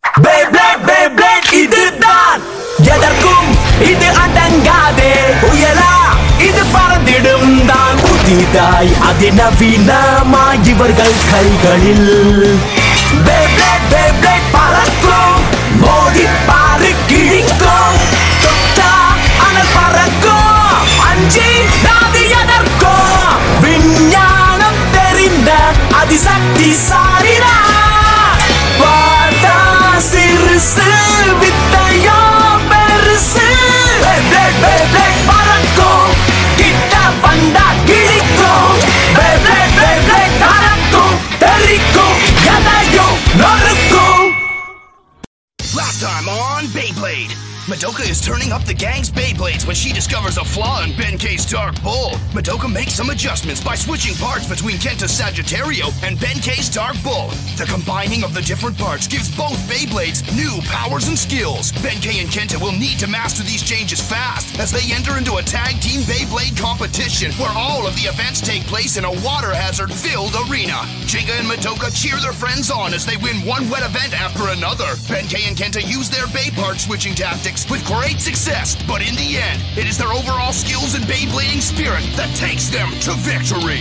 Beyblade, Beyblade, இதுதான் எதற்கும் இது அடங்காதே புயலா இது பறந்திடும் தான் புதிதாய் அதிநவீனமாய் இவர்கள் கைகளில் Beyblade, Beyblade பறக்கும் மோதி பாரு கிழிக்கும் தொட்டா அனல் பறக்கும் அஞ்சி நாது எதற்கும் விஞ்ஞானம் தெரிந்த அதிசக்தி சாரினா பார்த்தா சிறுசு வித்தையோ பெருசு Beyblade, Beyblade பறக்கும் கிட்ட வந்தா கிழிக்கும் Beyblade, Beyblade கறக்கும் தெரிக்கும் எதையும் நொறுக்கும் Last time on Beyblade. Madoka is turning up the gang's Beyblades when she discovers a flaw in Ben K's Dark Bull. Madoka makes some adjustments by switching parts between Kenta's Sagittario and Ben K's Dark Bull. The combining of the different parts gives both Beyblades new powers and skills. Ben K and Kenta will need to master these changes fast as they enter into a tag team Beyblade competition where all of the events take place in a water hazard filled arena. Jinga and Madoka cheer their friends on as they win one wet event after another. Ben K and Kenta use their Bay part switching tactics with great success, but in the end, it is their overall skills and Beyblading spirit that takes them to victory.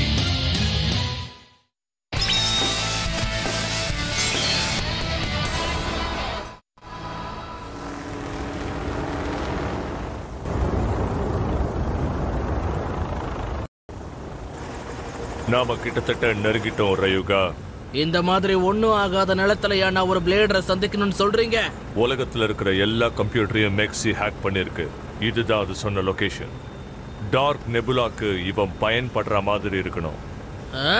நாம கிட்டத்தட்ட நெருங்கிட்டோம் ரயுகா இந்த மாதிரி ஒண்ணும் ஆகாத நிலத்துலயா நான் ஒரு பிளேடரை சந்திக்கணும்னு சொல்றீங்க உலகத்துல இருக்கிற எல்லா கம்ப்யூட்டரையும் மெக்ஸி ஹேக் பண்ணிருக்கு இதுதான் அது சொன்ன லொகேஷன் டார்க் நெபுலாக்கு இவன் பயன்படுற மாதிரி இருக்கணும் ஆ.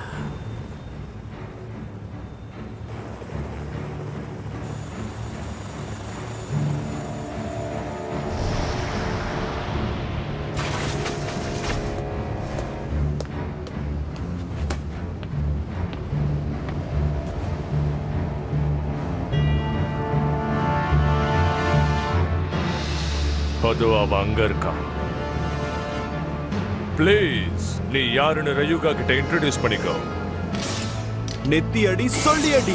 அது அவன் அங்க இருக்கான் ப்ளீஸ் நீ யாருன்னு ரயுகா கிட்ட இன்ட்ரடியூஸ் பண்ணிக்கோ நெத்தி அடி சொல்லி அடி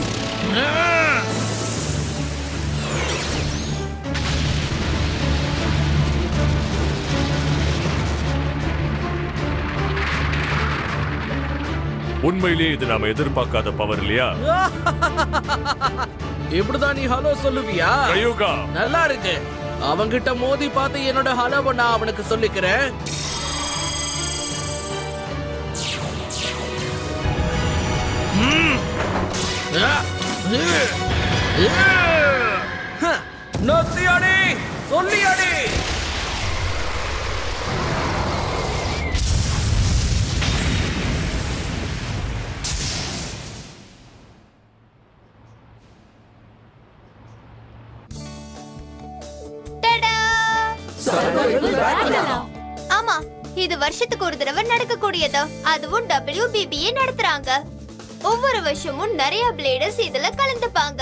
உண்மையிலேயே இது நாம எதிர்பார்க்காத பவர் இல்லையா இப்படிதான் நீ ஹலோ சொல்லுவியா ரயுகா நல்லா இருக்கு அவன்கிட்ட மோதி பார்த்து என்னோட ஹலோவை நான் அவனுக்கு சொல்லிக்கிறேன் ம். ஆ. உ. உ. ஹ. நொத்தி அடி சொல்லி அடி டடா! ஆமா இது வருஷத்துக்கு ஒரு தடவை நடக்கக்கூடியது அதுவும் WBBA நடத்துறாங்க ஒவ்வொரு வருஷமும் நிறைய பிளேடர்ஸ் இதுல கலந்துப்பாங்க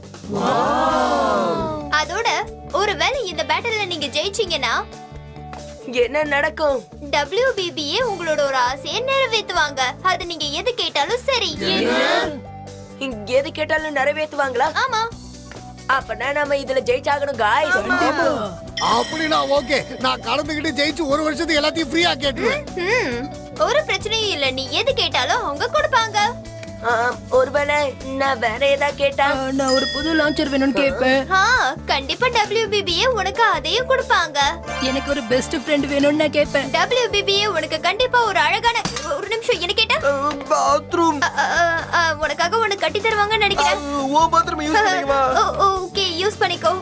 அதோட ஒருவேளை இந்த பேட்டல்ல நீங்க ஜெயிச்சீங்கன்னா என்ன நடக்கும் WBBA உங்களோட ஒரு ஆசையை நிறைவேத்துவாங்க அது நீங்க எது கேட்டாலும் சரி எது கேட்டாலும் நிறைவேத்துவாங்களா ஆமா அப்பனா நம்ம இதுல ஜெயிச்சாகணும் காய்ஸ் அப்படின்னா ஓகே நான் கலந்துக்கிட்டு ஜெயிச்சு ஒரு வருஷத்துக்கு எல்லாத்தையும் ஃப்ரீயா கேட்டுருவேன் ம், ஒரு பிரச்சனையும் இல்ல நீ எது கேட்டாலும் அவங்க கொடுப்பாங்க ஒருவேளை நான் வேற ஏதா கேட்டா நான் ஒரு புது லான்ச்சர் வேணும்னு கேட்பேன் ஆ, கண்டிப்பா WBBA உனக்கு அதையும் கொடுப்பாங்க எனக்கு ஒரு பெஸ்ட் ஃப்ரெண்ட் வேணும்னு நான் கேட்பேன் WBBA உனக்கு கண்டிப்பா ஒரு அழகான ஒரு நிமிஷம் என்ன கேட்ட பாத்ரூம் உனக்காக உனக்கு கட்டி தருவாங்கன்னு நினைக்கிறேன் ஓ பாத்ரூம் யூஸ் பண்ணிக்கவா ஓகே யூஸ் பண்ணிக்கோ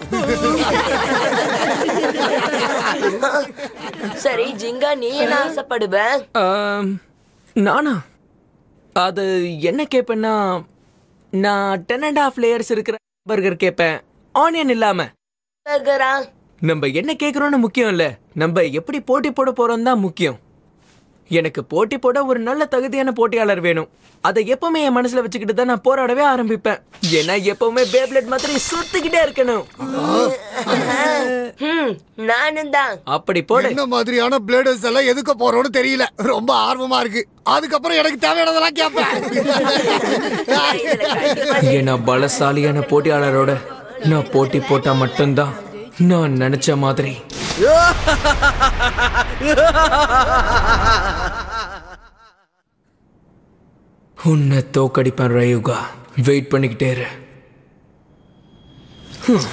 சரி ஜிங்கா நீ என்ன ஆசைப்படுவ ஆம், நானா அது என்ன கேட்பேன்னா நான் டென் அண்ட் ஹாஃப் லேயர்ஸ் இருக்கிற பர்கர் கேட்பேன் ஆனியன் இல்லாம பர்கரா நம்ம என்ன கேட்குறோம்னு முக்கியம் இல்ல நம்ம எப்படி போட்டி போட போறோம் தான் முக்கியம் எனக்கு போட்டி போட ஒரு நல்ல தகுதியான போட்டியாளர் வேணும் அதை எப்பவுமே என் மனசுல வச்சுக்கிட்டு தான் நான் போராடவே ஆரம்பிப்பேன் ஏன்னா எப்பவுமே பேப்லெட் மாதிரி சுத்திக்கிட்டே இருக்கணும் ஹம், நானும் தான் அப்படி போடு என்ன மாதிரியான பிளேடர்ஸ் எல்லாம் எதுக்க போறோம்னு தெரியல ரொம்ப ஆர்வமா இருக்கு அதுக்கப்புறம் எனக்கு தேவையானதெல்லாம் கேட்பேன் ஏன்னா பலசாலியான போட்டியாளரோட நான் போட்டி போட்டா மட்டும்தான் நான் நினைச்ச மாதிரி உன்னை தோக்கடிப்பேன் ரயுகா வெயிட் பண்ணிக்கிட்டே இரு ஹம்.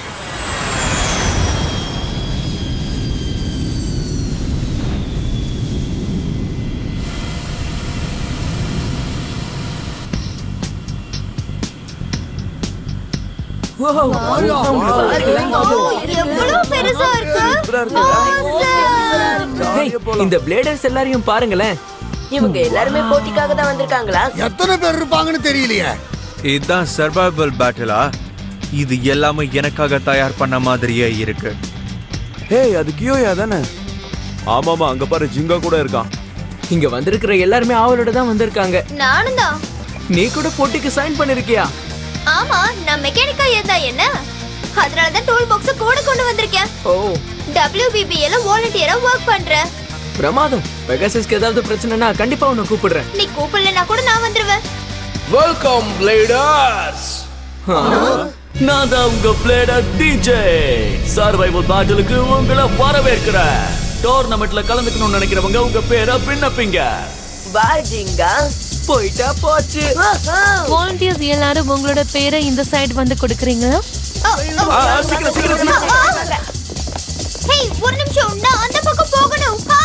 எவ்வளவு பெருசா இருக்கு Awesome. ஹேய், இந்த பிளேடர்ஸ் எல்லாரையும் பாருங்களேன் இவங்க எல்லாருமே போட்டிக்காக தான் வந்திருக்காங்களா எத்தனை பேர் இருப்பாங்கன்னு தெரியலையே இதுதான் சர்வைவல் பேட்டிலா இது எல்லாமே எனக்காக தயார் பண்ண மாதிரியே இருக்கு ஹேய் அது கியோயா தானே ஆமாமா அங்க பாரு ஜிங்கா கூட இருக்கான் இங்க வந்திருக்கிற எல்லாருமே ஆவலோட தான் வந்திருக்காங்க நானும் தான் நீ கூட போட்டிக்கு சைன் பண்ணிருக்கியா ஆமா நான் மெக்கானிக்கா இருந்தா என்ன அதனால தான் டூல் பாக்ஸ் கூட கொண்டு வந்திருக்கேன் ஓ WBB ல வாலண்டியரா ஒர்க் பண்றேன் பிரமாதம் பெகாசஸ்க்கு ஏதாவது பிரச்சனைனா கண்டிப்பா உன்னை கூப்பிடுறேன் நீ கூப்பிடலனா கூட நான் வந்துருவேன் வெல்கம் பிளேடர்ஸ் நான் தான் உங்க பிளேடர் டிஜே சர்வைவல் பேட்டிலுக்கு உங்களை வரவேற்கிறேன் டோர்னமெண்ட்ல கலந்துக்கணும்னு நினைக்கிறவங்க உங்க பேரை விண்ணப்பிங்க வாஜிங்கா போயிட்டா போச்சு வாலண்டியர்ஸ் எல்லாரும் உங்களோட பேரை இந்த சைடு வந்து கொடுக்குறீங்களா ஆ, சீக்கிரம் சீக்கிரம் சீக்கிரம் ஹேய் ஒரு நிமிஷம் நான் அந்த பக்கம் போகணும் ஆ!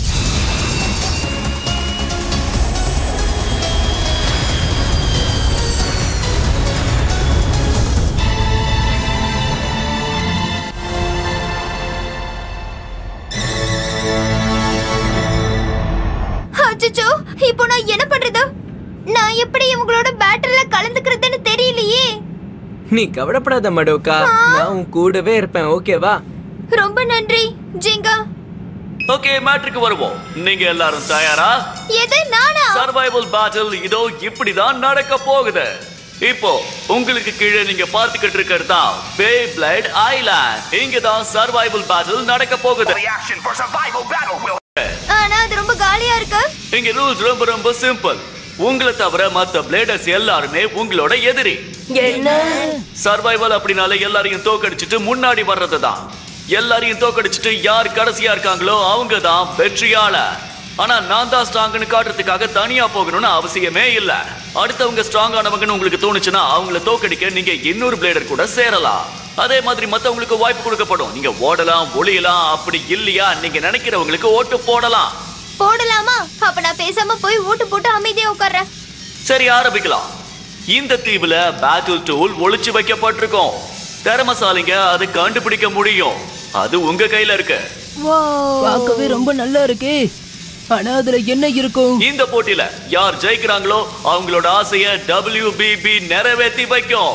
அச்சச்சோ இப்போ நான் என்ன பண்றது நான் எப்படி இவங்களோட பேட்டரியில கலந்துக்கிறதுன்னு தெரியலையே நீ கவலைப்படாத மடோக்கா நான் உன் கூடவே இருப்பேன் ஓகேவா ரொம்ப நன்றி ஜிங்கா ஓகே மேட்ருக்கு வருவோம் நீங்க எல்லாரும் தயாரா எது நானா சர்வைவல் பேட்டில் இதோ இப்படிதான் நடக்க போகுது இப்போ உங்களுக்கு கீழே நீங்க பார்த்துக்கிட்டு இருக்கிறது தான் பே பிளைட் ஐலாண்ட் இங்க தான் சர்வைவல் பேட்டில் நடக்க போகுது Reaction for survival battle will ஆனா அது ரொம்ப காலியா இருக்கு இங்க ரூல்ஸ் ரொம்ப ரொம்ப சிம்பிள் உங்களை தவிர மத்த பிளேடர்ஸ் எல்லாருமே உங்களோட எதிரி என்ன சர்வைவல் அப்படினால எல்லாரையும் தோக்கடிச்சிட்டு முன்னாடி வர்றது தான் எல்லாரையும் தோக்கடிச்சிட்டு யார் கடைசியா இருக்காங்களோ அவங்க தான் வெற்றியாளர் ஆனா நான் தான் ஸ்ட்ராங்னு காட்டுறதுக்காக தனியா போகணும்னு அவசியமே இல்ல அடுத்தவங்க ஸ்ட்ராங் ஆனவங்கன்னு உங்களுக்கு தோணுச்சுன்னா அவங்கள தோக்கடிக்க நீங்க இன்னொரு பிளேடர் கூட சேரலாம் அதே மாதிரி மத்தவங்களுக்கு வாய்ப்பு கொடுக்கப்படும் நீங்க ஓடலாம் ஒளியலாம் அப்படி இல்லையா நீங்க நினைக்கிறவங்களுக்கு ஓட்டு போடலாம் போடலாமா அப்ப நான் பேசாம போய் ஓட்டு போட்டு அமைதியா உட்கார்றேன் சரி ஆரம்பிக்கலாம் இந்த தீவுல பேட்டில் டூல் ஒளிச்சு வைக்கப்பட்டிருக்கும் திறமசாலிங்க அதை கண்டுபிடிக்க முடியும் அது உங்க கையில இருக்கு பார்க்கவே ரொம்ப நல்லா இருக்கே ஆனா அதுல என்ன இருக்கும் இந்த போட்டியில யார் ஜெயிக்கிறாங்களோ அவங்களோட ஆசைய WBB நிறைவேற்றி வைக்கும்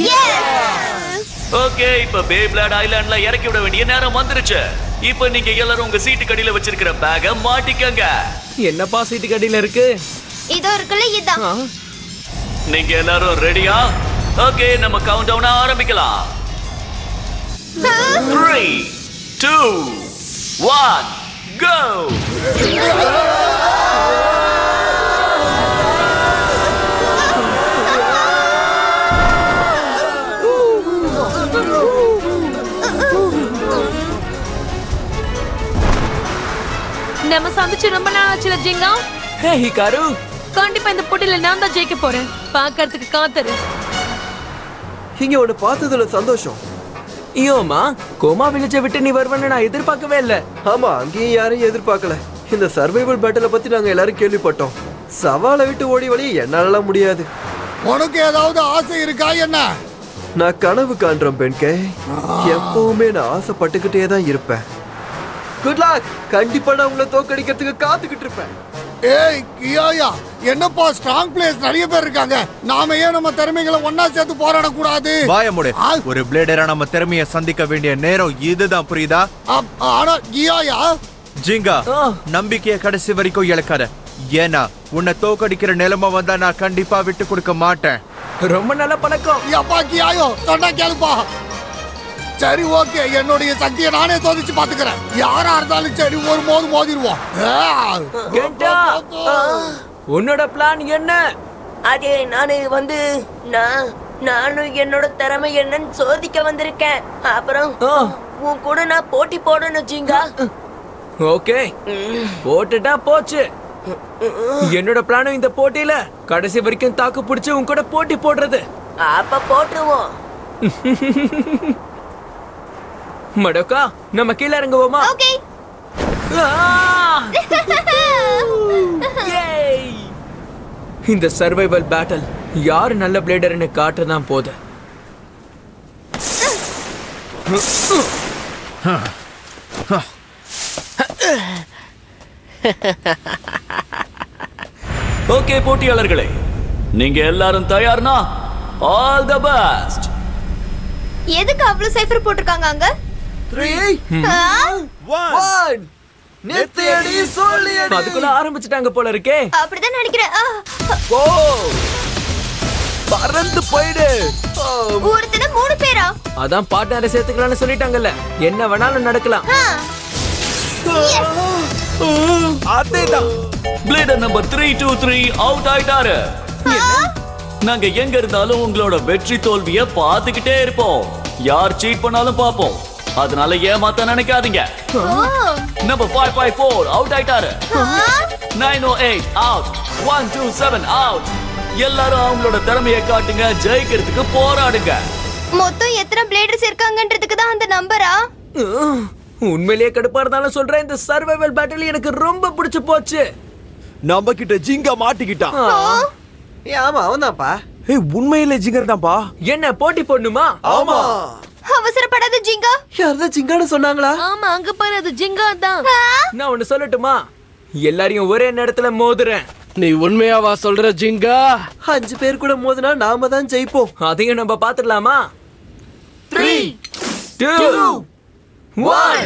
ஓகே இப்ப பேப்லாட் ஐலாண்ட்ல இறக்கி விட வேண்டிய நேரம் வந்துருச்சு இப்ப நீங்க எல்லாரும் உங்க சீட்டு கடியில வச்சிருக்கிற பேக மாட்டிக்கங்க என்னப்பா சீட்டு கடியில இருக்கு இதோ இருக்குல்ல இதான் ஆ, நீங்க எல்லாரும் ரெடியா ஓகே நம்ம கவுண்ட் டவுன் ஆரம்பிக்கலாம் த்ரீ டூ ஒன் கோ நம்ம சந்திச்சு ரொம்ப நாள் ஆச்சுல ஜிங்கா ஹே ஹிகாரு கண்டிப்பா இந்த போட்டியில நான் தான் ஜெயிக்க போறேன் பாக்கறதுக்கு காத்துரு இங்க உன்னை பார்த்ததுல சந்தோஷம் ஐயோமா கோமா வில்லேஜை விட்டு நீ வருவன்னு நான் எதிர்பார்க்கவே இல்ல ஆமா அங்கேயும் யாரையும் எதிர்பார்க்கல இந்த சர்வைவல் பேட்டில பத்தி நாங்க எல்லாரும் கேள்விப்பட்டோம் சவாலை விட்டு ஓடி வழி என்னாலலாம் முடியாது உனக்கு ஏதாவது ஆசை இருக்கா என்ன நான் கனவு காண்றேன் பெண்கே எப்பவுமே நான் ஆசைப்பட்டுக்கிட்டே தான் இருப்பேன் குட் லாக் கண்டிப்பா நான் உங்களை தோக்கடிக்கிறதுக்கு காத்துக்கிட்டு இருப்பேன் ஏய் கியாயா என்னப்பா ஸ்ட்ராங் பிளேயர்ஸ் நிறைய பேர் இருக்காங்க நாம ஏன் நம்ம திறமைகளை ஒன்னா சேர்த்து போராட கூடாது வாய முடு ஒரு பிளேடரா நம்ம திறமைய சந்திக்க வேண்டிய நேரம் இதுதான் புரியுதா ஆனா கியாயா ஜிங்கா நம்பிக்கைய கடைசி வரைக்கும் இழக்காத ஏன்னா உன்னை தோக்கடிக்கிற நிலைமை வந்தா நான் கண்டிப்பா விட்டு கொடுக்க மாட்டேன் ரொம்ப நல்ல பழக்கம் அப்பா கியாயோ சொன்னா கேளுப்பா சரி ஓகே என்னுடைய சக்தியை நானே சோதிச்சு பாத்துக்கிறேன் யாரா இருந்தாலும் சரி ஒரு மோது மோதிடுவோம் ஆ. கெட்டா உன்னோட பிளான் என்ன அது நானு வந்து நான் நானும் என்னோட திறமை என்னன்னு சோதிக்க வந்திருக்கேன் அப்புறம் உன் கூட நான் போட்டி போடணும் ஜிங்கா ஓகே போட்டுட்டா போச்சு என்னோட பிளானும் இந்த போட்டியில கடைசி வரைக்கும் தாக்கு பிடிச்சு உன் கூட போட்டி போடுறது அப்ப போட்டுருவோம் மடோக்கா நம்ம கீழே இறங்குவோமா ஓகே இந்த சர்வைவல் பேட்டல் யார் நல்ல பிளேடர்னு காட்டுறதான் போது ஓகே போட்டியாளர்களே நீங்க எல்லாரும் தயார்னா ஆல் த பெஸ்ட் எதுக்கு அவ்வளவு சைஃபர் போட்டிருக்காங்க அங்க ஆ? நிறுத்தியடி சொல்லியடி அதுக்குள்ள ஆரம்பிச்சிட்டாங்க போல இருக்கே அப்படிதான் நினைக்கிறேன் ஆ. ஓ பறந்து போயிடு ஒருத்தன மூணு பேரா அதான் பார்ட்னரை சேர்த்துக்கலாம்னு சொல்லிட்டாங்கல்ல என்ன வேணாலும் நடக்கலாம் ஆ. அதேதான் blader number three two three out ஆயிட்டாரு நாங்க எங்க இருந்தாலும் உங்களோட வெற்றி தோல்விய பார்த்துக்கிட்டே இருப்போம் யார் சீட் பண்ணாலும் பார்ப்போம் அதனால ஏமாத்த நினைக்காதீங்க number five five four out ஆயிட்டாரு nine O eight out one two seven out எல்லாரும் அவங்களோட திறமையை காட்டுங்க ஜெயிக்கிறதுக்கு போராடுங்க மொத்தம் எத்தனை பிளேடர்ஸ் இருக்காங்கன்றதுக்கு தான் அந்த நம்பரா உண்மையிலேயே கடுப்பா இருந்தாலும் சொல்றேன் இந்த சர்வைவல் பேட்டில் எனக்கு ரொம்ப பிடிச்சு போச்சு நம்ம கிட்ட ஜிங்கா மாட்டிக்கிட்டான் ஆமா அவன்தான்ப்பா ஏய் உண்மையிலே ஜிங்கர் தான்ப்பா என்ன போட்டி போடணுமா ஆமா அவசரப்படாத ஜிங்கா யாரதான் சிங்கான்னு சொன்னாங்களா ஆமா அங்க பாரு அது ஜிங்கா தான் நான் ஒண்ணு சொல்லட்டுமா எல்லாரையும் ஒரே நேரத்துல மோதுறேன் நீ உண்மையாவா சொல்ற ஜிங்கா அஞ்சு பேர் கூட மோதினா நாம தான் ஜெயிப்போம் அதையும் நம்ம பாத்துடலாமா three two one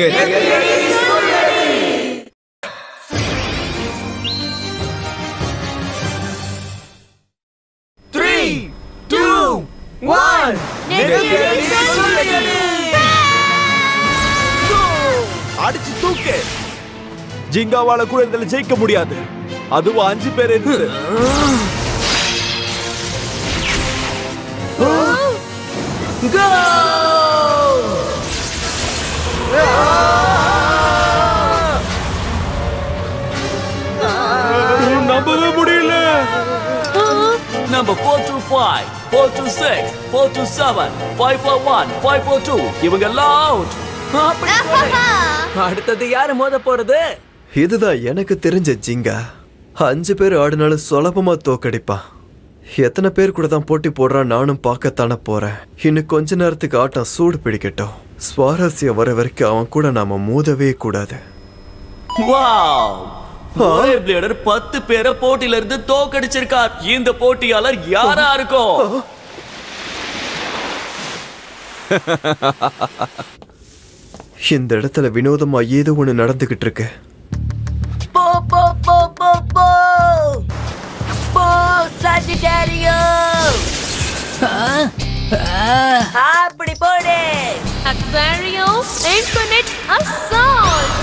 three two one அடிச்சு தூக்கு ஜிங்காவால கூட இதுல ஜெயிக்க முடியாது அதுவும் அஞ்சு பேர் இருக்கு நம்பவே முடியல number four two five four two six four two seven five four one five four two இவங்க எல்லாம் அவுட் அடுத்தது யாரு மோத போறது இதுதான் எனக்கு தெரிஞ்ச ஜிங்கா அஞ்சு பேர் ஆடினாலும் சுலபமா தோக்கடிப்பான் எத்தனை பேர் கூட தான் போட்டி போடுறான் நானும் பார்க்கத்தானே போறேன் இன்னும் கொஞ்ச நேரத்துக்கு ஆட்டம் சூடு பிடிக்கட்டும் சுவாரஸ்யம் வர வரைக்கும் அவன் கூட நாம மோதவே கூடாது வாவ் ஒரே பிளேடர் பத்து பேரை போட்டியில இருந்து தோக்கடிச்சிருக்கார் இந்த போட்டியாளர் யாரா இருக்கும் இந்த இடத்துல வினோதமா ஏதோ ஒண்ணு நடந்துகிட்டு இருக்கு போ போ போ போ போ போ சாஜிட்டாரியோ அப்படி போடு அக்வாரியோ இன்ஃபினிட் அசால்ட்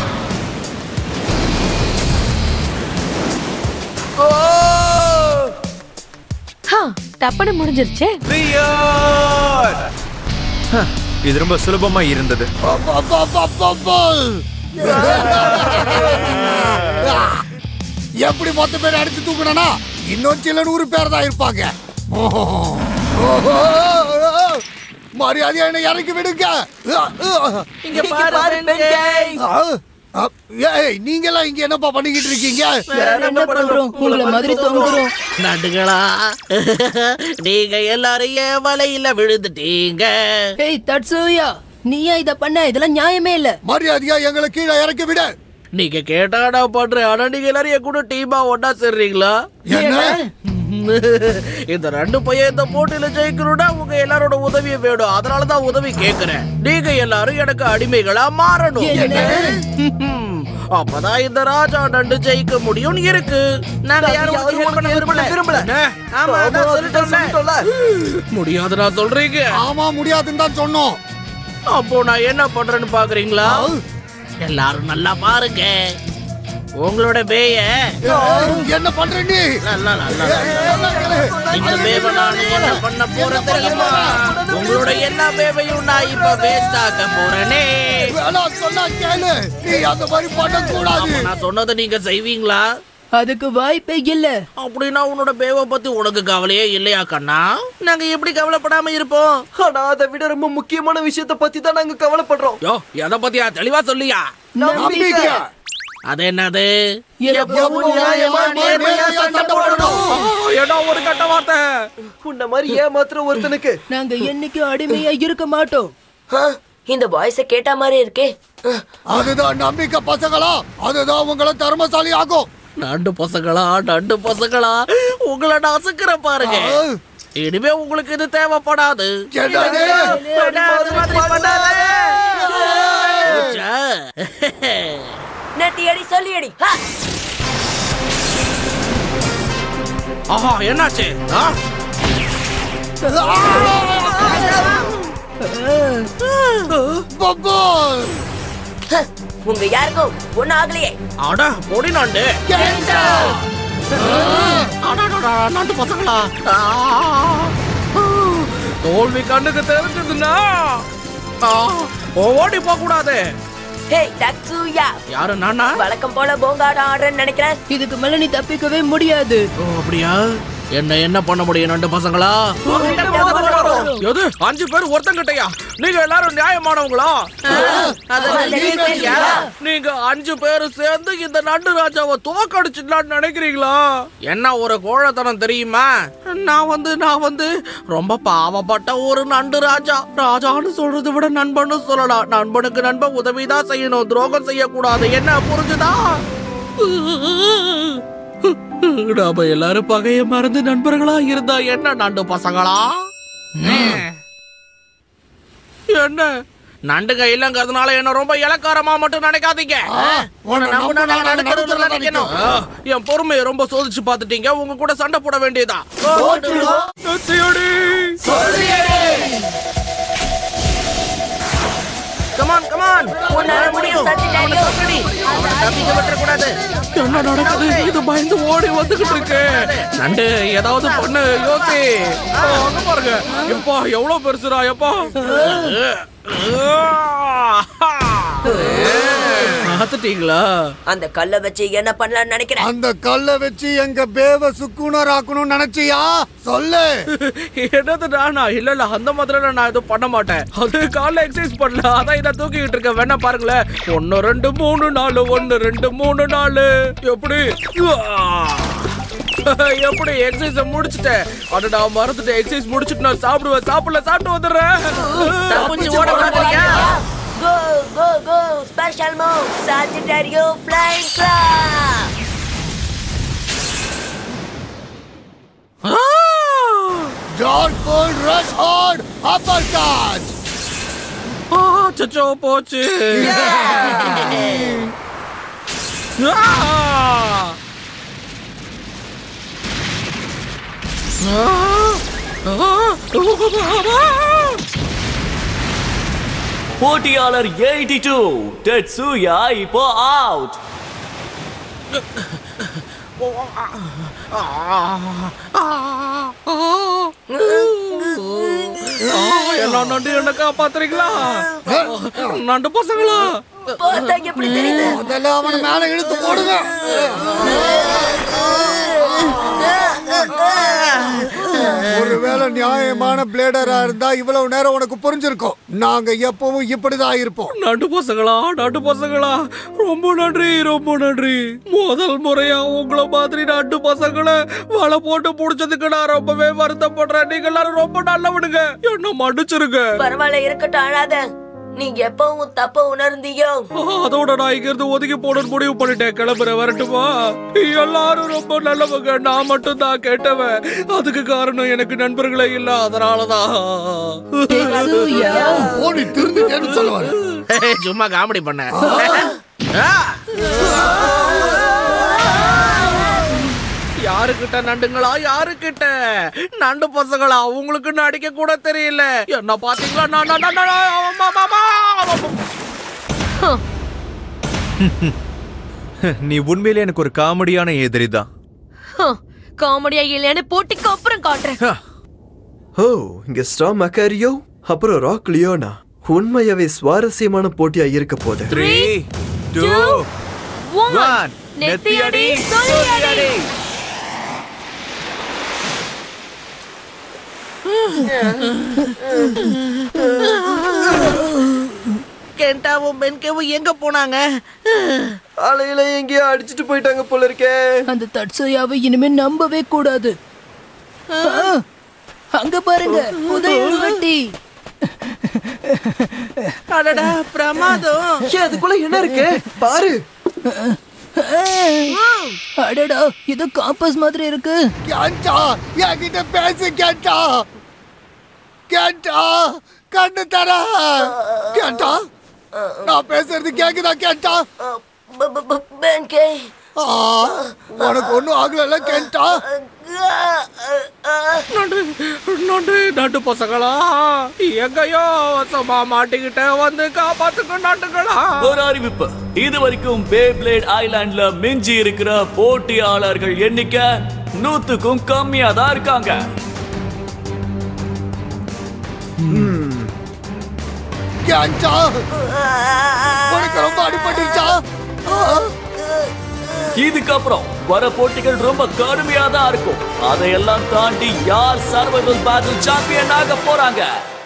டப்புனு முடிஞ்சிருச்சே இது ரொம்ப சுலபமா இருந்தது எப்படி மொத்த பேர் அடிச்சு தூக்கணும்னா இன்னும் சில நூறு பேர் தான் இருப்பாங்க மரியாதையா என்ன இறக்கி விடுங்க இங்க பாரு ஆ, ஏய் நீங்க எல்லாம் இங்க என்னப்பா பண்ணிக்கிட்டு இருக்கீங்க என்ன பண்றோம் உங்களை மாதிரி தொங்குறோம் நடுங்களா நீங்க எல்லாரும் என் வலையில விழுந்துட்டீங்க ஏய் தட்சூயா நீயா இத பண்ண இதெல்லாம் நியாயமே இல்ல மரியாதையா எங்களை கீழே இறக்கி விடு நீங்க கேட்டா நான் பண்றேன் ஆனா நீங்க எல்லாரும் என் கூட டீமா ஒன்னா சேர்றீங்களா என்ன இந்த ரெண்டு பையன் இந்த போட்டியில ஜெயிக்கணும்னா உங்க எல்லாரோட உதவி வேணும் அதனாலதான் உதவி கேக்குறேன் நீங்க எல்லாரும் எனக்கு அடிமைகளா மாறணும் அப்பதான் இந்த ராஜா நண்டு ஜெயிக்க முடியும்னு இருக்கு நாங்க யாரும் உதவி பண்ண விரும்பல விரும்பல. என்ன? ஆமா அதான் சொல்லிட்டோம்ல. முடியாது நான் சொல்றீங்க ஆமா முடியாதுன்னு தான் சொன்னோம் அப்போ நான் என்ன பண்றேன்னு பாக்குறீங்களா எல்லாரும் நல்லா பாருங்க உங்களோட பேய என்ன பண்ற நீ இந்த பேப நான் என்ன பண்ண போறேன் தெரியுமா உங்களோட எல்லா பேபையும் நான் இப்ப வேஸ்ட் ஆக்க போறேனே வேணாம் சொன்னா கேளு நீ அந்த மாதிரி பண்ண கூடாது நான் சொன்னதை நீங்க செய்வீங்களா அதுக்கு வாய்ப்பே இல்ல அப்படின்னா உன்னோட பேவை பத்தி உனக்கு கவலையே இல்லையா கண்ணா நாங்க எப்படி கவலைப்படாம இருப்போம் ஆனா அதை விட ரொம்ப முக்கியமான விஷயத்தை பத்தி தான் நாங்க கவலைப்படுறோம் யோ எதை பத்தியா தெளிவா சொல்லியா நம்பிக்கை. அது என்னது எப்பவும் நியாயமா, நேர்மையா சண்டை போடணும். ஏடா ஒரு கட்ட வார்த்தை உன்ன மாதிரி ஏமாத்துற ஒருத்தனுக்கு நாங்க என்னைக்கும் அடிமையா இருக்க மாட்டோம் இந்த வாய்ஸ கேட்ட மாதிரி இருக்கே அதுதான் நம்பிக்கை பசங்களா அதுதான் உங்களை திறமசாலி ஆகும் நண்டு பசங்களா நண்டு பசங்களா உங்களை நான் அசுக்கிறேன் பாருங்க இனிமே உங்களுக்கு இது தேவைப்படாது என்னது? அண்ணா, அது மாதிரி பண்ணாத. ச்சே. நேத்தி அடி சொல்லி அடி ஹா! ஆஹா என்னாச்சு ஆ? ஹ, உங்க யாருக்கும் ஒன்னும் ஆகலையே அட பொடி நண்டு அடடடா, நண்டு பசங்களா ஆ. தோல்வி கண்ணுக்கு தெரிஞ்சதுன்னா ஆ, ஓடி போக கூடாது ஹே டக்ஸூயா யாரு நானா வழக்கம் போல போங்காட ஆடுறேன்னு நினைக்கிறேன் இதுக்கு மேல நீ தப்பிக்கவே முடியாது ஓ அப்படியா என்ன என்ன பண்ண முடியும் நண்டு பசங்களா எது அஞ்சு பேர் ஒருத்தங்கிட்டயா நீங்க எல்லாரும் நியாயமானவங்களா நீங்க அஞ்சு பேரும் சேர்ந்து இந்த நண்டு ராஜாவை தோக்கடிச்சிடலாம்னு நினைக்கிறீங்களா என்ன ஒரு கோழத்தனம் தெரியுமா நான் வந்து நான் வந்து ரொம்ப பாவப்பட்ட ஒரு நண்டு ராஜா ராஜான்னு சொல்றதை விட நண்பன்னு சொல்லலாம் நண்பனுக்கு நண்பன் உதவிதான் செய்யணும் துரோகம் செய்யக்கூடாது என்ன புரிஞ்சுதா நாம எல்லாரும் பகைய மறந்து நண்பர்களா இருந்தா என்ன நண்டு பசங்களா என்ன நண்டுங்க இல்லங்கிறதுனால என்ன ரொம்ப இலக்காரமா மட்டும் நினைக்காதீங்க உன்னை நம்புனா நான் நடுத்தரத்துல நிக்கணும். ஆ, என் பொறுமையை ரொம்ப சோதிச்சு பார்த்துட்டீங்க உங்க கூட சண்டை போட வேண்டியதா கமான் கமான் உன்னால முடியும் சத்திட்டாரியோ தப்பிக்க விட்டுறக்கூடாது என்ன நடக்குது இது பயந்து ஓடி வந்துகிட்டு இருக்கு நண்டு ஏதாவது பண்ணு யோசி ஆ, அங்க பாருங்க எப்பா எவ்வளவு பெருசுடா எப்பா பார்த்துட்டீங்களா அந்த கல்ல வச்சு என்ன பண்ணலாம்னு நினைக்கிறேன் அந்த கல்லை வச்சு எங்க பேவ சுக்குனர் ஆக்கணும்னு நினைச்சியா சொல்லு என்னது நானா இல்ல இல்ல அந்த மாதிரி நான் எதுவும் பண்ண மாட்டேன் அது காலைல எக்ஸசைஸ் பண்ணல அதான் இதை தூக்கிட்டு இருக்கேன் வேணா பாருங்களேன் ஒன்னு ரெண்டு மூணு நாலு ஒன்னு ரெண்டு மூணு நாலு எப்படி எப்படி எக்ஸசைஸ் முடிச்சிட்டேன் அட நான் மறந்துட்டேன் எக்ஸசைஸ் முடிச்சிட்டு நான் சாப்பிடுவேன் சாப்பிடல சாப்பிட்டு வந்துடுறேன் தப்பிச்சு ஓட பாக்குறீங்க go go go special move Sagittario flying clap charge ball rush hard upper cut சச்சோ போச்சு ஆ! போட்டியாளர் எயிட்டி டூ டெட்சுயா இப்போ அவுட் எல்லா நண்டு என்ன காப்பாத்துறீங்களா நண்டு பசங்களா பார்த்தா எப்படி தெரியுது அதெல்லாம் அவனை மேல இழுத்து போடுங்க ஒருவேளை நியாயமான பிளேடரா இருந்தா இவ்வளவு நேரம் உனக்கு புரிஞ்சிருக்கும் நாங்க எப்பவும் இப்படிதான் இருப்போம் நண்டு பசங்களா நண்டு பசங்களா ரொம்ப நன்றி ரொம்ப நன்றி முதல் முறையா உங்களை மாதிரி நண்டு பசங்களை வலை போட்டு புடிச்சதுக்கு நான் ரொம்பவே வருத்தப்படுறேன் நீங்க எல்லாரும் ரொம்ப நல்லவனுங்க என்ன மன்னிச்சிருங்க பரவாயில்ல இருக்கட்டும் அழாத நீ எப்பவும் தப்ப உணர்ந்தியோ அதோட நான் இங்க இருந்து ஒதுங்கி போடணும் முடிவு பண்ணிட்டேன் கிளம்புற வரட்டுமா எல்லாரும் ரொம்ப நல்லவங்க நான் மட்டும் தான் கேட்டவன் அதுக்கு காரணம் எனக்கு நண்பர்களே இல்ல அதனாலதான் போடி திருந்துட்டேன்னு சொல்லுவாரு சும்மா காமெடி பண்ண யாருக்கிட்ட நண்டுங்களா யாருக்கிட்ட நண்டு பசங்களா உங்களுக்கு நடிக்க கூட தெரியல என்ன பாத்தீங்களா நான் நான், நான், நான், ஆமா, ஆமா, ஆமா. நீ உண்மையிலே எனக்கு ஒரு காமெடியான எதிரி தான் காமெடியா இல்லையான்னு போட்டிக்கு அப்புறம் காட்டுறேன் ஓ இங்க ஸ்டார் மக்காரியோ அப்புறம் ராக் லியோனா உண்மையாவே சுவாரஸ்யமான போட்டியா இருக்க போகுது த்ரீ டூ ஒன் நெத்தியடி சொல்லியடி கென்டாவும் பென்கேவும் எங்க போனாங்க அலையில எங்கேயோ அடிச்சிட்டு போயிட்டாங்க போல இருக்கே அந்த தட்சயாவை இனிமே நம்பவே கூடாது ஆ, அங்க பாருங்க புதையல் வெட்டி அடடா பிரமாதம் ஏன் அதுக்குள்ள என்ன இருக்கு பாரு அடடா இது காம்பஸ் மாதிரி இருக்கு கேட்டா என்கிட்ட பேசு கேட்டா கேட்டா கண்ணு தர கேட்டா நான் பேசுறது கேக்குதா கேட்டா பென்கே ஆ, உனக்கு ஒண்ணும் ஆகல கேட்டா நண்டு நண்டு நண்டு பசங்களா எங்கயோ வசமா மாட்டிக்கிட்ட வந்து காப்பாத்துக்க நண்டுகளா ஒரு அறிவிப்பு இது வரைக்கும் பே பிளேட் ஐலாண்ட்ல மிஞ்சி இருக்கிற போட்டியாளர்கள் எண்ணிக்கை நூத்துக்கும் கம்மியா தான் இருக்காங்க கேட்டா உனக்கு ரொம்ப அடிபட்டுருச்சா இதுக்கப்புறம் வர போட்டிகள் ரொம்ப கடுமையா தான் இருக்கும் அதையெல்லாம் தாண்டி யார் சர்வைவல் பேட்டில் சாம்பியன் ஆக போறாங்க